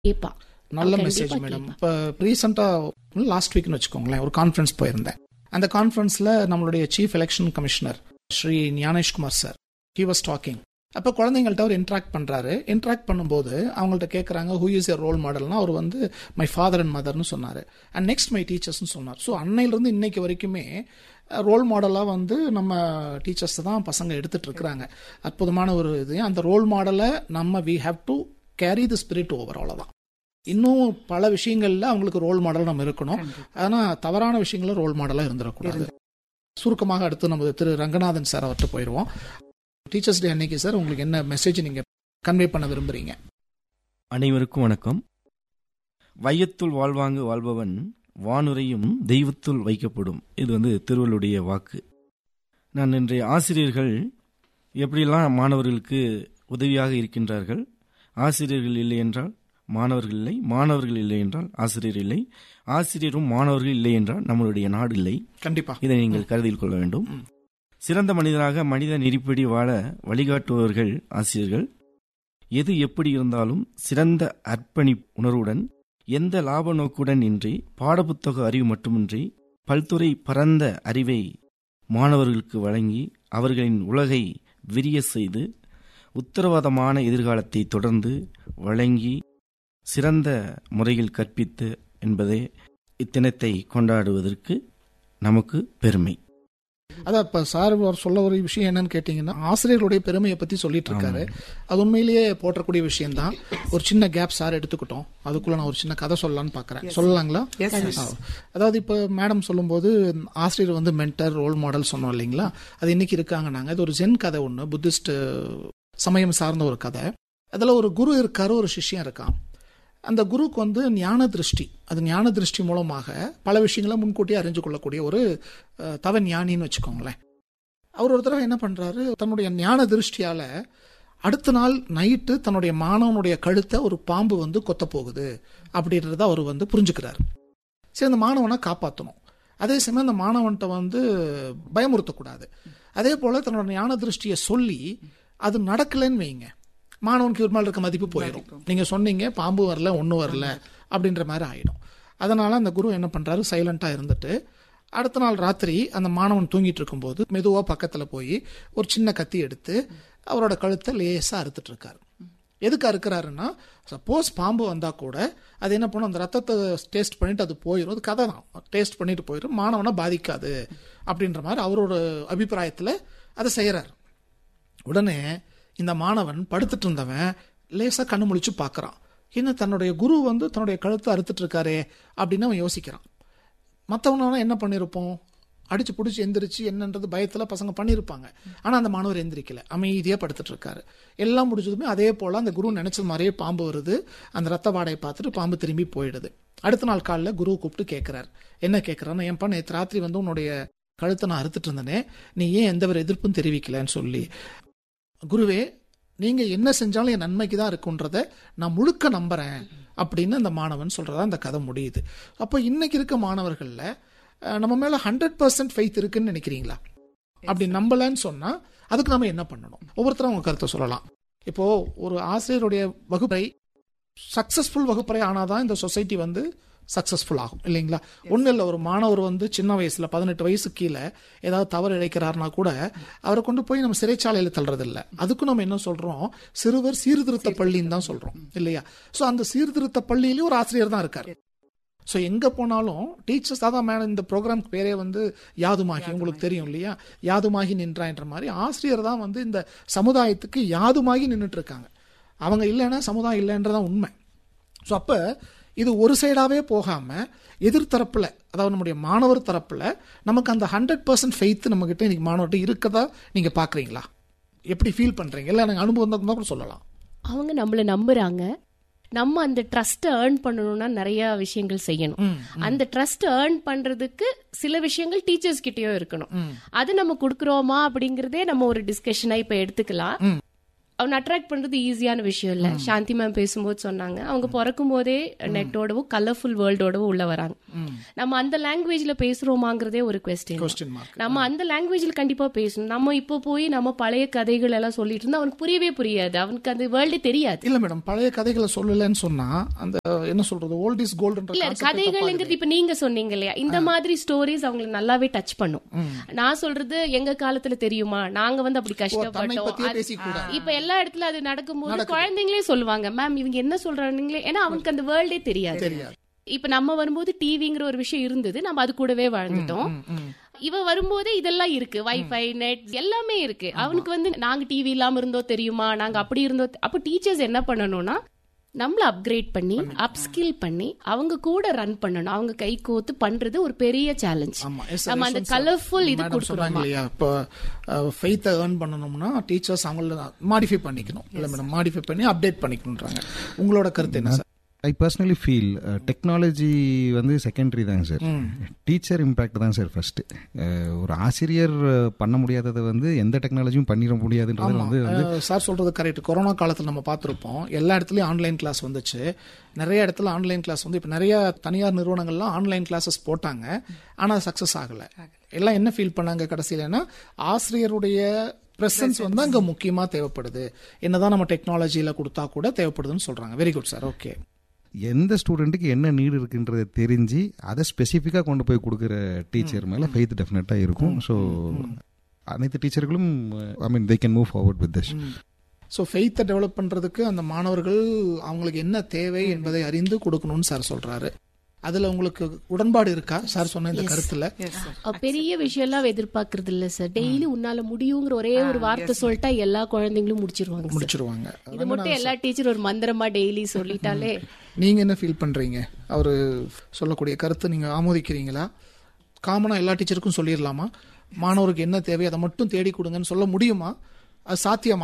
கேட்பா நல்ல கண்டிப்பா மெசேஜ் மேடம் கேட்பா. இப்போ ரீசெண்டாக லாஸ்ட் வீக்னு வச்சுக்கோங்களேன் ஒரு கான்ஃபரன்ஸ் போயிருந்தேன் அந்த கான்ஃபரன்ஸில் நம்மளுடைய chief election commissioner Sri Gyanesh Kumar sir he was talking அப்போ குழந்தைங்கள்ட்ட அவர் இன்ட்ராக்ட் பண்ணுறாரு இன்ட்ராக்ட் பண்ணும்போது அவங்கள்ட்ட கேட்குறாங்க ஹூ இஸ் எர் ரோல் மாடல்னா அவர் வந்து மை ஃபாதர் அண்ட் மதர்னு சொன்னார் அண்ட் நெக்ஸ்ட் மை டீச்சர்ஸ்னு சொன்னார் ஸோ அன்னையிலேருந்து இன்னைக்கு வரைக்குமே ரோல் மாடலாக வந்து நம்ம டீச்சர்ஸ் தான் பசங்க எடுத்துட்டு இருக்கிறாங்க அற்புதமான ஒரு இது அந்த ரோல் மாடலை நம்ம we have to carry the spirit over அவ்வளோதான் இன்னும் பல விஷயங்கள்ல அவங்களுக்கு ரோல் மாடல் நம்ம இருக்கணும் ஆனா தவறான விஷயங்கள ரோல் மாடலா இருந்துடக்கூடாது சுருக்கமாக அடுத்து நம்ம திரு ரங்கநாதன் சார் அவர்கிட்ட போயிடுவோம் டீச்சர்ஸ் டே அன்னைக்கு சார் உங்களுக்கு என்ன மெசேஜ் நீங்க கன்வே பண்ண விரும்புறீங்க அனைவருக்கும் வணக்கம் வையத்துள் வாழ்வாங்கு வாழ்பவன் வானுரையும் தெய்வத்துள் வைக்கப்படும் இது வந்து திருவள்ளுடைய வாக்கு நான் இன்றைய ஆசிரியர்கள் எப்படியெல்லாம் மாணவர்களுக்கு உதவியாக இருக்கின்றார்கள் ஆசிரியர்கள் இல்லை என்றால் மாணவர்கள் இல்லை மாணவர்கள் இல்லை என்றால் ஆசிரியர் இல்லை ஆசிரியரும் மாணவர்கள் இல்லை என்றால் நம்மளுடைய நாடு இல்லை கண்டிப்பா இதை நீங்கள் கருதில் கொள்ள வேண்டும் சிறந்த மனிதனாக மனித நெறிப்படி வாழ வழிகாட்டுபவர்கள் ஆசிரியர்கள் எது எப்படி இருந்தாலும் சிறந்த அர்ப்பணி உணர்வுடன் எந்த லாப நோக்குடன் இன்றி பாடப்புத்தக அறிவு மட்டுமின்றி பல்துறை பரந்த அறிவை மாணவர்களுக்கு வழங்கி அவர்களின் உலகை விரிய செய்து உத்தரவாதமான எதிர்காலத்தை தொடர்ந்து வழங்கி சிறந்த முறையில் கற்பித்து என்பதே இத்தினத்தை கொண்டாடுவதற்கு நமக்கு பெருமை அதான் இப்ப சார் அவர் சொல்ல ஒரு விஷயம் என்னன்னு கேட்டீங்கன்னா ஆசிரியர்களுடைய பெருமையை பத்தி சொல்லிட்டு இருக்காரு அது உண்மையிலேயே போற்றக்கூடிய விஷயம் தான் ஒரு சின்ன கேப் சார் எடுத்துக்கிட்டோம் அதுக்குள்ள நான் ஒரு சின்ன கதை சொல்லலாம்னு பாக்குறேன் சொல்லலாங்களா ஆ. அதாவது இப்ப மேடம் சொல்லும்போது ஆசிரியர் வந்து மென்டர் ரோல் மாடல் சொன்னோம் இல்லைங்களா அது இன்னைக்கு இருக்காங்க நாங்க இது ஒரு ஜென் கதை ஒண்ணு புத்திஸ்ட் சமயம் சார்ந்த ஒரு கதை அதுல ஒரு குரு இருக்காரு ஒரு சிஷ்யன் இருக்கான் அந்த குருவுக்கு வந்து ஞான திருஷ்டி அது ஞான திருஷ்டி மூலமாக பல விஷயங்களை முன்கூட்டியே அறிஞ்சு கொள்ளக்கூடிய ஒரு அஹ், தவ ஞானின்னு வச்சுக்கோங்களேன் அவர் ஒரு தடவை என்ன பண்றாரு தன்னுடைய ஞான திருஷ்டியால அடுத்த நாள் நைட்டு தன்னுடைய மாணவனுடைய கழுத்தை ஒரு பாம்பு வந்து கொத்த போகுது அப்படின்றத அவர் வந்து புரிஞ்சுக்கிறாரு சரி அந்த மாணவனை காப்பாற்றணும் அதே சமயம் அந்த மாணவன்கிட்ட வந்து பயமுறுத்தக்கூடாது அதே போல தன்னோட ஞான திருஷ்டியை சொல்லி அது நடக்கலைன்னு வைங்க மாணவனுக்கு இவர் மேல இருக்க மதிப்பு போயிடும் நீங்க சொன்னீங்க பாம்பு வரல ஒன்றும் வரல அப்படின்ற மாதிரி ஆயிடும் அதனால அந்த குரு என்ன பண்றாரு சைலண்டா இருந்துட்டு அடுத்த நாள் ராத்திரி அந்த மாணவன் தூங்கிட்டு இருக்கும்போது மெதுவா பக்கத்துல போய் ஒரு சின்ன கத்தி எடுத்து அவரோட கழுத்தை லேசா அறுத்துட்டு இருக்காரு எதுக்கு அறுக்கிறாருன்னா சப்போஸ் பாம்பு வந்தா கூட அது என்ன பண்ணும் அந்த ரத்தத்தை டேஸ்ட் பண்ணிட்டு அது போயிடும் அது கதை தான் டேஸ்ட் பண்ணிட்டு போயிடும் மாணவனை பாதிக்காது அப்படின்ற மாதிரி அவரோட அபிப்பிராயத்துல அதை செய்யறாரு உடனே இந்த மாணவன் படுத்துட்டு இருந்தவன் லேசா கண்ணு முழிச்சு பார்க்கறான் என்ன தன்னுடைய குரு வந்து தன்னுடைய கழுத்தை அறுத்துட்டு இருக்காரே அப்படின்னு அவன் யோசிக்கிறான் மற்றவனா என்ன பண்ணியிருப்போம் அடிச்சு பிடிச்சி எந்திரிச்சு என்னன்றது பயத்துல பசங்க பண்ணியிருப்பாங்க ஆனா அந்த மாணவர் எந்திரிக்கல அமைதியா படுத்துட்டு இருக்காரு எல்லாம் முடிஞ்சதுமே அதே போல அந்த குரு நினைச்சது மாதிரியே பாம்பு வருது அந்த ரத்த வாடையை பார்த்துட்டு பாம்பு திரும்பி போயிடுது அடுத்த நாள் காலைல குரு கூப்பிட்டு கேட்கிறார் என்ன கேட்கறான்னு ஏன்பா நேற்று ராத்திரி வந்து உன்னுடைய கழுத்தை நான் அறுத்துட்டு இருந்தேனே நீ ஏன் எந்த ஒரு எதிர்ப்பும் தெரிவிக்கலன்னு சொல்லி குருவே நீங்க என்ன செஞ்சாலும் என் நன்மைக்கு தான் இருக்குன்றத நான் முழுக்க நம்புறேன் அப்படின்னு அந்த மாணவன் சொல்றதா அந்த கதை முடியுது அப்போ இன்னைக்கு இருக்க மாணவர்கள்ல அஹ், நம்ம மேல ஹண்ட்ரட் பர்சன்ட் ஃபெய்த் இருக்குன்னு நினைக்கிறீங்களா அப்படி நம்பலன்னு சொன்னா அதுக்கு நம்ம என்ன பண்ணணும் ஒவ்வொருத்தரும் அவங்க கருத்தை சொல்லலாம் இப்போ ஒரு ஆசிரியருடைய வகுப்பறை சக்சஸ்ஃபுல் வகுப்பறை ஆனாதான் இந்த சொசைட்டி வந்து சக்சஸ்ஃபுல் ஆகும் இல்லைங்களா ஒன்றும் இல்லை ஒரு மாணவர் வந்து சின்ன வயசுல பதினெட்டு வயசு கீழே ஏதாவது தவறு இழைக்கிறாருனா கூட அவரை கொண்டு போய் நம்ம சிறைச்சாலையில் தள்ளுறது இல்ல அதுக்கும் நம்ம என்ன சொல்றோம் சிறுவர் சீர்திருத்த பள்ளின்னு தான் சொல்றோம் இல்லையா ஸோ அந்த சீர்திருத்த பள்ளியிலயும் ஒரு ஆசிரியர் தான் இருக்காரு ஸோ எங்க போனாலும் டீச்சர்ஸ் அதான் மேடம் இந்த ப்ரோக்ராம்க்கு பேரே வந்து யாதுமாகி உங்களுக்கு தெரியும் இல்லையா யாதுமாகி நின்றான்ற மாதிரி ஆசிரியர் தான் வந்து இந்த சமுதாயத்துக்கு யாதுமாகி நின்றுட்டு இருக்காங்க அவங்க இல்லைன்னா சமுதாயம் இல்லைன்றதான் உண்மை ஸோ அப்போ இது ஒரு சைடாவே போகாம எதிர்த்தரப்புல அதாவது நம்முடைய மாணவர் தரப்புல நமக்கு அந்த ஹண்ட்ரட் பர்சன்ட் ஃபெய்த் நம்ம கிட்ட இன்னைக்கு மாணவர்கிட்ட இருக்கதா நீங்க பாக்குறீங்களா எப்படி ஃபீல் பண்றீங்க இல்லை எனக்கு அனுபவம் தான் கூட சொல்லலாம் அவங்க நம்மள நம்புறாங்க நம்ம அந்த ட்ரஸ்ட் ஏர்ன் பண்ணணும்னா நிறைய விஷயங்கள் செய்யணும் ம், அந்த ட்ரஸ்ட் ஏர்ன் பண்றதுக்கு சில விஷயங்கள் டீச்சர்ஸ் கிட்டயும் இருக்கணும் அது நம்ம குடுக்கறோமா அப்படிங்கறதே நம்ம ஒரு டிஸ்கஷனா இப்ப எடுத்துக்கலாம் அவன் அட்ராக்ட் பண்றது ஈஸியான விஷயம் இல்ல சாந்தி மேம் பேசும்போது சொன்னாங்க அவங்க பிறக்கும் போதே நெட்டோடவும் கலர்ஃபுல் வேர்ல்டோடவும் உள்ள வராங்க நம்ம அந்த லாங்குவேஜ்ல பேசுறோமாங்கிறதே ஒரு கொஸ்டின் கொஸ்டின் மார்க் நம்ம அந்த லாங்குவேஜ்ல கண்டிப்பா பேசணும் நம்ம இப்போ போய் நம்ம பழைய கதைகள் எல்லாம் சொல்லிட்டு இருந்தா அவனுக்கு புரியவே புரியாது அவனுக்கு அந்த வேர்ல்டே தெரியாது இல்ல மேடம் பழைய கதைகளை சொல்லலன்னு சொன்னா அந்த என்ன சொல்றது ஓல்ட் இஸ் கோல்டுன்ற இல்ல கதைகள்ங்கிறது இப்ப நீங்க சொன்னீங்க இல்லையா இந்த மாதிரி ஸ்டோரிஸ் அவங்களுக்கு நல்லாவே டச் பண்ணும் நான் சொல்றது எங்க காலத்துல தெரியுமா நாங்க வந்து அப்படி தன்னை கஷ்டப்பட்டோம் பத்தியே அது- பேசிக்கூடாது இப்ப எல்லா இடத்துல அது நடக்கும்போது குழந்தைங்களே சொல்லுவாங்க மேம் இவங்க என்ன சொல்றாங்களே ஏன்னா அவனுக்கு அந்த வேர்ல்டே தெரியாது தெரியாது இப்ப நம்ம வரும்போது டிவிங்கிற ஒரு விஷயம் இருந்தது நம்ம அது கூடவே வாழ்ந்துட்டோம் இவ வரும்போதே இதெல்லாம் இருக்கு வைஃபை நெட் எல்லாமே இருக்கு அவனுக்கு வந்து நாங்க டிவி இல்லாம இருந்தோ தெரியுமா நாங்க அப்படி இருந்தோ அப்ப டீச்சர்ஸ் என்ன பண்ணணும்னா நம்மள அப்கிரேட் பண்ணி அப்ஸ்கில் பண்ணி அவங்க கூட ரன் பண்ணணும் அவங்க கை கோத்து பண்றது ஒரு பெரிய சேலஞ்ச் ஆமா எஸ் நம்ம அந்த கலர்ஃபுல் இது மேடம் சொன்னாங்க கொடுக்குறோமா இல்லையா இப்போ ஃபெய்த்தை ஏர்ன் பண்ணணும்னா டீச்சர்ஸ் அவங்கள மாடிஃபை பண்ணிக்கணும் இல்ல மேடம் மாடிஃபை பண்ணி அப்டேட் பண்ணிக்கணுன்றாங்க உங்களோட கருத்து என்ன sir I personally feel technology வந்து செகண்டரி தாங்க சார் டீச்சர் இம்பேக்ட் தான் சார் ஃபர்ஸ்ட் ஒரு ஆசிரியர் அஹ், பண்ண முடியாததை வந்து எந்த டெக்னாலஜியும் பண்ணிட முடியாதுன்றது வந்து வந்து அஹ், சார் சொல்றது கரெக்ட் கொரோனா காலத்துல நம்ம பார்த்திருப்போம் எல்லா இடத்துலயும் ஆன்லைன் கிளாஸ் வந்துச்சு நிறைய இடத்துல ஆன்லைன் கிளாஸ் வந்து இப்ப நிறைய தனியார் நிறுவனங்கள்லாம் ஆன்லைன் கிளாஸஸ் போட்டாங்க ஆனா சக்சஸ் ஆகல எல்லாம் என்ன ஃபீல் பண்ணாங்க கடைசியிலன்னா ஆசிரியருடைய பிரசன்ஸ் வந்து அங்க முக்கியமா தேவைப்படுது என்னதான் நம்ம டெக்னாலஜியில கொடுத்தா கூட தேவைப்படுதுன்னு சொல்றாங்க வெரி குட் சார் ஓகே எந்த ஸ்டூடெண்ட்டுக்கு என்ன நீடு இருக்குன்றதை தெரிஞ்சு அதை ஸ்பெசிஃபிக்காக கொண்டு போய் கொடுக்குற டீச்சர் மேலே ஃபெய்த் டெஃபினட்டாக இருக்கும் ஸோ அனைத்து டீச்சர்களும் I mean they can move forward with this so ஃபெய்த்தை டெவலப் பண்றதுக்கு அந்த மாணவர்கள் அவங்களுக்கு என்ன தேவை என்பதை அறிந்து கொடுக்கணும்னு சார் சொல்றாரு அதுல உங்களுக்கு உடன்பாடு இருக்கா சார் சொன்ன இந்த கருத்துல அஹ் பெரிய விஷயம் எல்லாம் எதிர்பார்க்கறது இல்ல சார் டெய்லி உன்னால முடியுங்கிற ஒரே ஒரு வார்த்தை சொல்லிட்டா எல்லா குழந்தைங்களும் முடிச்சிருவாங்க sir. முடிச்சிருவாங்க இது மட்டும் எல்லா டீச்சர் ஒரு மந்திரமா டெய்லி சொல்லிட்டாலே நீங்க என்ன ஃபீல் பண்றீங்க அவரு சொல்லக்கூடிய கருத்து நீங்க ஆமோதிக்கிறீங்களா காமனா எல்லா டீச்சருக்கும் சொல்லிடலாமா மாணவருக்கு என்ன தேவை அதை மட்டும் தேடி கொடுங்கன்னு சொல்ல முடியுமா அது சாத்தியமா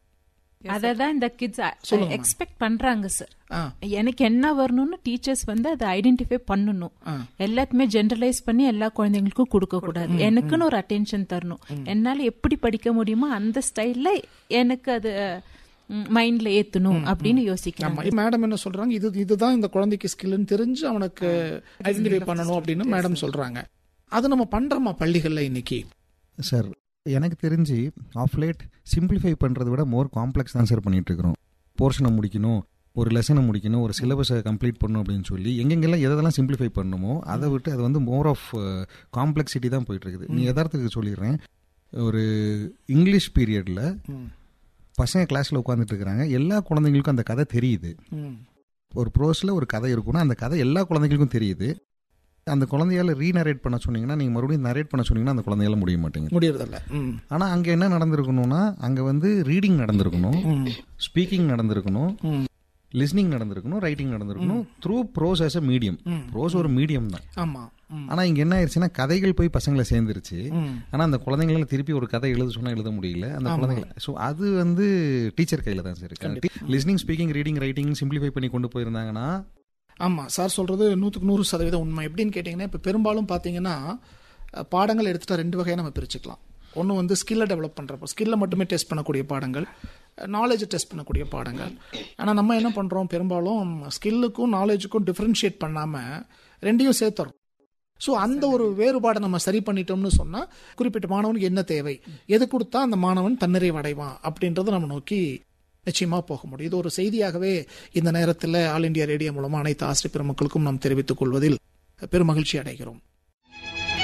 அததான் இந்த கிட்ஸ் சொல்லுங்க, ma'am. எக்ஸ்பெக்ட் பண்றாங்க சார் ஆ எனக்கு என்ன வரணும்னு டீச்சர்ஸ் வந்து அதை ஐடென்டிஃபை பண்ணணும் ஆ. எல்லாத்துமே ஜென்ரலைஸ் பண்ணி எல்லா குழந்தைங்களுக்கும் கொடுக்க கூடாது எனக்குன்னு ஒரு அட்டென்ஷன் தரணும் என்னால எப்படி படிக்க முடியுமோ அந்த ஸ்டைல்ல எனக்கு அது மைண்ட்ல ஏத்தணும் அப்படின்னு யோசிக்கிறாங்க ஆமா மேடம் என்ன சொல்றாங்க இது இதுதான் இந்த குழந்தைக்கு ஸ்கில்னு தெரிஞ்சு அவனுக்கு ஐடென்டிஃபை பண்ணணும் அப்படின்னு மேடம் சொல்றாங்க அது நம்ம பண்றோமா பள்ளிகள்ல இன்னைக்கு சார் எனக்கு தெரிஞ்சு ஆஃப் லேட் சிம்பிளிஃபை பண்ணுறதை விட மோர் காம்ப்ளெக்ஸ் தான் சார் பண்ணிட்டு இருக்கிறோம் போர்ஷனை முடிக்கணும் ஒரு லெசனை முடிக்கணும் ஒரு சிலபஸை கம்ப்ளீட் பண்ணணும் அப்படின்னு சொல்லி எங்கெங்கெல்லாம் எதெல்லாம் சிம்பிளிஃபை பண்ணணுமோ அதை விட்டு அது வந்து மோர் ஆஃப் காம்ப்ளெக்சிட்டி தான் போயிட்டு இருக்குது நீ யதார்த்தத்துக்கு சொல்லிடுறேன் ஒரு இங்கிலீஷ் பீரியடில் ம். பசங்க கிளாஸில் உட்காந்துட்டு இருக்கிறாங்க எல்லா குழந்தைங்களுக்கும் அந்த கதை தெரியுது ம். ஒரு ப்ரோஸில் ஒரு கதை இருக்குன்னா அந்த கதை எல்லா குழந்தைங்களுக்கும் தெரியுது அந்த குழந்தையால ரீநரேட் பண்ண சொன்னீங்கன்னா நீங்கள் மறுபடியும் நரேட் பண்ண சொன்னீங்கன்னா அந்த குழந்தையால முடிய மாட்டேங்குது முடியறதில்ல ம். ஆனால் அங்கே என்ன நடந்திருக்கணும்னா அங்கே வந்து ரீடிங் நடந்திருக்கணும் ம். ஸ்பீக்கிங் நடந்திருக்கணும் ம். லிஸ்னிங் நடந்திருக்கணும் ரைட்டிங் நடந்திருக்கணும் through prose as a medium prose ஒரு மீடியம் தான் ஆமா ம். ஆனால் இங்கே என்ன ஆயிடுச்சுன்னா கதைகள் போய் பசங்களை சேர்ந்துருச்சு ம். ஆனால் அந்த குழந்தைங்களால திருப்பி ஒரு கதை எழுத சொன்னா எழுத முடியல அந்த குழந்தைங்கள ஸோ அது வந்து டீச்சர் கையில் தான் சார் இருக்கு listening speaking reading writing simplify பண்ணி கொண்டு போயிருந்தாங்கன்னா ஆமா சார் சொல்றது நூற்றுக்கு நூறு சதவீதம் உண்மை எப்படின்னு கேட்டிங்கன்னா இப்போ பெரும்பாலும் பார்த்தீங்கன்னா அஹ், பாடங்கள் எடுத்துட்டா ரெண்டு வகையாக நம்ம பிரிச்சுக்கலாம் ஒன்று வந்து ஸ்கில்லை டெவலப் பண்ணுறப்போ ஸ்கில்லை மட்டுமே டெஸ்ட் பண்ணக்கூடிய பாடங்கள் நாலேஜ் டெஸ்ட் பண்ணக்கூடிய பாடங்கள் ஆனால் நம்ம என்ன பண்ணுறோம் பெரும்பாலும் ஸ்கில்லுக்கும் நாலேஜுக்கும் டிஃப்ரென்ஷியேட் பண்ணாமல் ரெண்டையும் சேர்த்துறோம் ஸோ அந்த ஒரு வேறுபாடை நம்ம சரி பண்ணிட்டோம்னு சொன்னால் குறிப்பிட்ட மாணவனுக்கு என்ன தேவை எது கொடுத்தா அந்த மாணவன் தன்னிறைவு அடைவான் அப்படின்றத நம்ம நோக்கி நிச்சயமா போக முடியும் இது ஒரு செய்தியாகவே இந்த நேரத்தில் ஆல் இந்தியா ரேடியோ மூலமா அனைத்து ஆசிரியர் பெருமக்களுக்கும் நாம் தெரிவித்துக் கொள்வதில் பெருமகிழ்ச்சி அடைகிறோம்